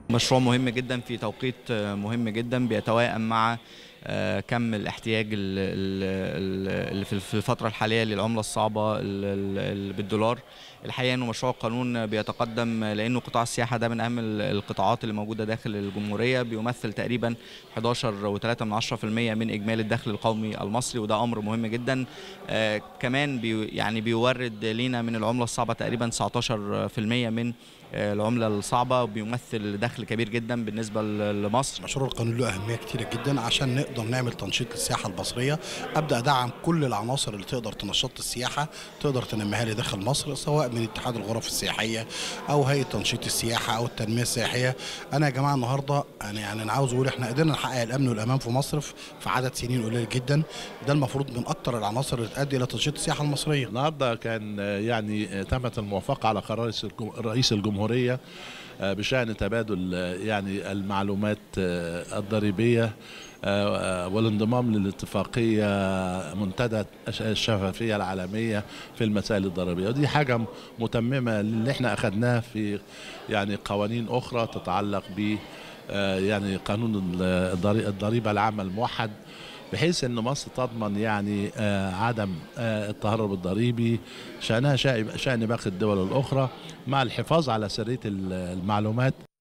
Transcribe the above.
مشروع مهم جدا في توقيت مهم جدا بيتوائم مع آه، كم الاحتياج ال- ال- اللي في في الفترة الحالية للعملة الصعبة ال- ال- بالدولار الحقيقة انه مشروع القانون بيتقدم لانه قطاع السياحة ده من اهم ال- القطاعات اللي موجودة داخل الجمهورية بيمثل تقريبا 11.3 من 10% من اجمالي الدخل القومي المصري وده امر مهم جدا آه، كمان بي يعني بيورد لينا من العملة الصعبة تقريبا 19% من آه، العملة الصعبة بيمثل دخل كبير جدا بالنسبة ل- لمصر مشروع القانون له اهميه كتيره جدا عشان نقدر نعمل تنشيط للسياحه المصريه ابدا ادعم كل العناصر اللي تقدر تنشط السياحه تقدر تنميها لي داخل مصر سواء من اتحاد الغرف السياحيه او هيئه تنشيط السياحه او التنميه السياحيه انا يا جماعه النهارده انا يعني انا عاوز اقول احنا قدرنا نحقق الامن والامان في مصر في في عدد سنين قليل جدا ده المفروض من اكتر العناصر اللي تؤدي الى تنشيط السياحه المصريه النهارده كان آه، يعني آه، تمت الموافقه على قرار رئيس الجم- رئيس الجمهوريه آه، بشان تبادل آه، يعني المعلومات آه، الضريبيه آه، آه، والانضمام للاتفاقيه منتدى الش- الشفافيه العالميه في المسائل الضريبيه ودي حاجه م- متممه اللي احنا اخذناه في يعني قوانين اخرى تتعلق ب آه، يعني قانون الضري- الضريبه العامه الموحد بحيث ان مصر تضمن يعني آه، عدم آه، التهرب الضريبي شانها شأن شأن باقي الدول الاخرى مع الحفاظ على سريه ال- المعلومات